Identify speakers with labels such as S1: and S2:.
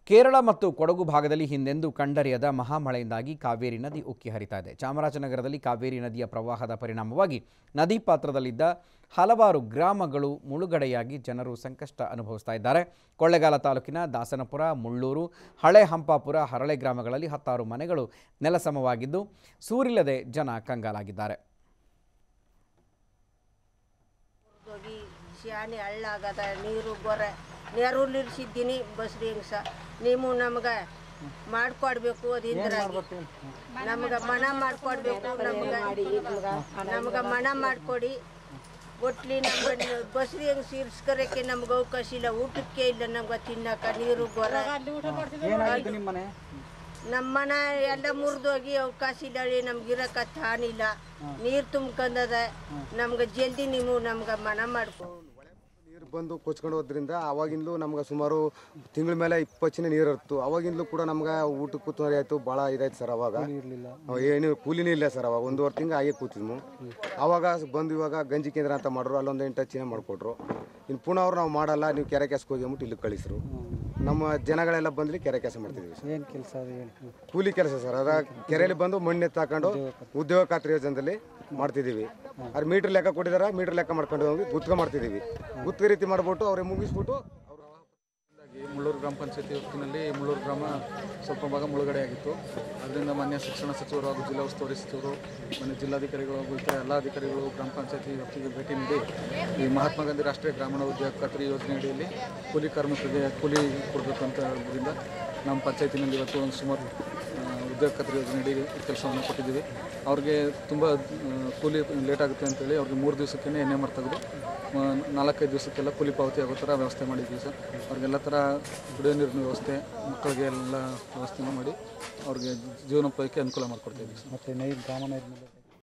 S1: ಕೇರಳ ಮತ್ತು ಕೊಡಗು ಭಾಗದಲ್ಲಿ ಹಿಂದೆಂದೂ ಕಂಡರಿಯದ ಮಹಾಮಳೆಯಿಂದಾಗಿ ಕಾವೇರಿ ನದಿ ಉಕ್ಕಿ ಹರಿತಾ ಇದೆ ಚಾಮರಾಜನಗರದಲ್ಲಿ ಕಾವೇರಿ ನದಿಯ ಪ್ರವಾಹದ ಪರಿಣಾಮವಾಗಿ ನದಿ ಪಾತ್ರದಲ್ಲಿದ್ದ ಹಲವಾರು ಗ್ರಾಮಗಳು ಮುಳುಗಡೆಯಾಗಿ ಜನರು ಸಂಕಷ್ಟ ಅನುಭವಿಸ್ತಾ ಇದ್ದಾರೆ ಕೊಳ್ಳೆಗಾಲ ತಾಲೂಕಿನ ದಾಸನಪುರ ಮುಳ್ಳೂರು ಹಳೆ ಹಂಪಾಪುರ ಹರಳೆ ಗ್ರಾಮಗಳಲ್ಲಿ ಹತ್ತಾರು ಮನೆಗಳು ನೆಲಸಮವಾಗಿದ್ದು ಸೂರಿಲ್ಲದೆ ಜನ ಕಂಗಾಲಾಗಿದ್ದಾರೆ
S2: ಹೋಗಿ ಶಾನೆ ಹಳ್ಳಾಗದ ನೀರು ಗೊರೆ ನೀರು ನಿಲ್ಸಿದ್ದೀನಿ ಬಸ್ರಿ ಹೆಂಗ್ಸ ನೀವು ನಮ್ಗೆ ಮಾಡ್ಕೊಡ್ಬೇಕು ಅದಿಂದ್ರ ನಮ್ಗೆ ಮನ ಮಾಡ್ಕೊಡ್ಬೇಕು ನಮ್ಗೆ ನಮ್ಗೆ ಮನ ಮಾಡ್ಕೊಡಿ ಒಟ್ಲಿ ನಮ್ಗೆ ಬಸ್ರಿ ಹೆಂಗ್ ಇರ್ಸ್ಕರಕ್ಕೆ ನಮ್ಗೆ ಅವಕಾಶ ಇಲ್ಲ ಊಟಕ್ಕೆ ಇಲ್ಲ ನಮ್ಗೆ ತಿನ್ನಕ ನೀರು ಗೊರ
S3: ಏನಾಗಿತ್ತು ನಿಮ್ಮ ಮನೆ
S2: ನಮ್ಮ ಮನೆ ಎಲ್ಲ ಮುರಿದೋಗಿ ಅವಕಾಶ ಇಲ್ಲ ರೀ ನಮ್ಗೆ ಇರಕ್ಕೆ ತಾನಿಲ್ಲ ನೀರು ತುಂಬ್ಕೊಂಡದ ನಮ್ಗೆ ಜಲ್ದಿ ನೀವು ನಮ್ಗೆ ಮನ ಮಾಡ್ಕೊ
S4: ನೀರು ಬಂದು ಕೊಚ್ಕೊಂಡು ಹೋದ್ರಿಂದ ಅವಾಗಿಂದಲೂ ನಮ್ಗೆ ಸುಮಾರು ತಿಂಗಳ ಮೇಲೆ ಇಪ್ಪತ್ತು ಜನ ನೀರು ಇರ್ತು ಅವಾಗಿಂದಲೂ ಕೂಡ ನಮ್ಗೆ ಊಟಕ್ಕೂ ತೊಂದರೆ ಆಯಿತು ಭಾಳ ಇದಾಯ್ತು ಸರ್ ಅವಾಗ ಅವಾಗ ಏನು ಕೂಲಿನೇ ಇಲ್ಲ ಸರ್ ಅವಾಗ ಒಂದೂವರೆ ತಿಂಗಳು ಹಾಗೆ ಕೂತಿದ್ವು ಅವಾಗ ಬಂದು ಇವಾಗ ಗಂಜಿ ಕೇಂದ್ರ ಅಂತ ಮಾಡ್ರು ಅಲ್ಲೊಂದು ಎಂಟು ಹತ್ತು ಜನ ಮಾಡಿಕೊಟ್ರು ಇನ್ನು ಪುನಃ ಅವ್ರು ನಾವು ಮಾಡಲ್ಲ ನೀವು ಕೆರೆ ಕೆಸಕ್ಕೆ ಹೋಗಿ ಅಂದ್ಬಿಟ್ಟು ಇಲ್ಲಿ ಕಳಿಸ್ರು ನಮ್ಮ ಜನಗಳೆಲ್ಲ ಬಂದ್ಲಿ ಕೆರೆ ಕೆಲಸ ಮಾಡ್ತಿದ್ವಿ ಸರ್
S3: ಏನು ಕೆಲಸ ಅದು ಹೇಳಿ
S4: ಕೂಲಿ ಕೆಲಸ ಸರ್ ಅದ ಕೆರೆಯಲ್ಲಿ ಬಂದು ಮಣ್ಣು ತಕೊಂಡು ಉದ್ಯೋಗ ಖಾತ್ರಿ ಯೋಜನೆಯಲ್ಲಿ ಮಾಡ್ತಿದ್ದೀವಿ ಅವ್ರು ಮೀಟರ್ ಲೆಕ್ಕ ಕೊಟ್ಟಿದಾರ ಮೀಟರ್ ಲೆಕ್ಕ ಮಾಡ್ಕೊಂಡು ಹೋಗಿ ಗುತ್ಕ ಮಾಡ್ತಿದ್ದೀವಿ ಗುತ್ಕ ರೀತಿ ಮಾಡ್ಬಿಟ್ಟು ಅವ್ರಿಗೆ ಮುಗಿಸ್ಬಿಟ್ಟು
S5: ಹಾಗಾಗಿ ಮುಳ್ಳೂರು ಗ್ರಾಮ ಪಂಚಾಯತಿ ವ್ಯಾಪ್ತಿನಲ್ಲಿ ಮುಳ್ಳೂರು ಗ್ರಾಮ ಸ್ವಲ್ಪ ಭಾಗ ಮುಳುಗಡೆ ಆಗಿತ್ತು ಅದರಿಂದ ಮಾನ್ಯ ಶಿಕ್ಷಣ ಸಚಿವರು ಹಾಗೂ ಜಿಲ್ಲಾ ಉಸ್ತುವಾರಿ ಸಚಿವರು ಮಾನ್ಯ ಜಿಲ್ಲಾಧಿಕಾರಿಗಳು ಹಾಗೂ ಇತರ ಎಲ್ಲ ಅಧಿಕಾರಿಗಳು ಗ್ರಾಮ ಪಂಚಾಯತಿ ವ್ಯಾಪ್ತಿಗೆ ಭೇಟಿ ನೀಡಿ ಈ ಮಹಾತ್ಮ ಗಾಂಧಿ ರಾಷ್ಟ್ರೀಯ ಗ್ರಾಮೀಣ ಉದ್ಯೋಗ ಖಾತ್ರಿ ಯೋಜನೆ ಅಡಿಯಲ್ಲಿ ಕೂಲಿ ಕಾರ್ಮಿಕರಿಗೆ ಕೂಲಿ ಕೊಡಬೇಕು ಅಂತ ಇರೋದ್ರಿಂದ ನಮ್ಮ ಪಂಚಾಯತಿನಲ್ಲಿ ಇವತ್ತು ಒಂದು ಸುಮಾರು ಆ, ಉದ್ಯೋಗ ಖಾತ್ರಿ ಯೋಜನೆ ಅಡಿ ಕೆಲಸವನ್ನು ಕೊಟ್ಟಿದ್ದೀವಿ ಅವ್ರಿಗೆ ತುಂಬ ಆ, ಕೂಲಿ ಲೇಟ್ ಆಗುತ್ತೆ ಅಂತೇಳಿ ಅವ್ರಿಗೆ ಮೂರು ದಿವಸಕ್ಕೇ ಎಣ್ಣೆ ಮರ ತೆಗೆದು ಆ, ನಾಲ್ಕೈದು ದಿವಸಕ್ಕೆಲ್ಲ ಕೂಲಿ ಪಾವತಿ ಆಗೋ ಥರ ವ್ಯವಸ್ಥೆ ಮಾಡಿದ್ದೀವಿ ಸರ್ ಅವ್ರಿಗೆಲ್ಲ ಥರ ಕುಡಿಯೋ ನೀರಿನ ವ್ಯವಸ್ಥೆ ಮಕ್ಕಳಿಗೆ ಎಲ್ಲ ವ್ಯವಸ್ಥೆನೂ ಮಾಡಿ ಅವ್ರಿಗೆ ಜೀವನೋಪಾಯಕ್ಕೆ ಅನುಕೂಲ ಮಾಡಿಕೊಡ್ತಾ ಇದ್ದೀವಿ ಸರ್
S3: ಮತ್ತೆ ನೈ ಗ್ರಾಮ ನೈರ್ಮಲ್ಯ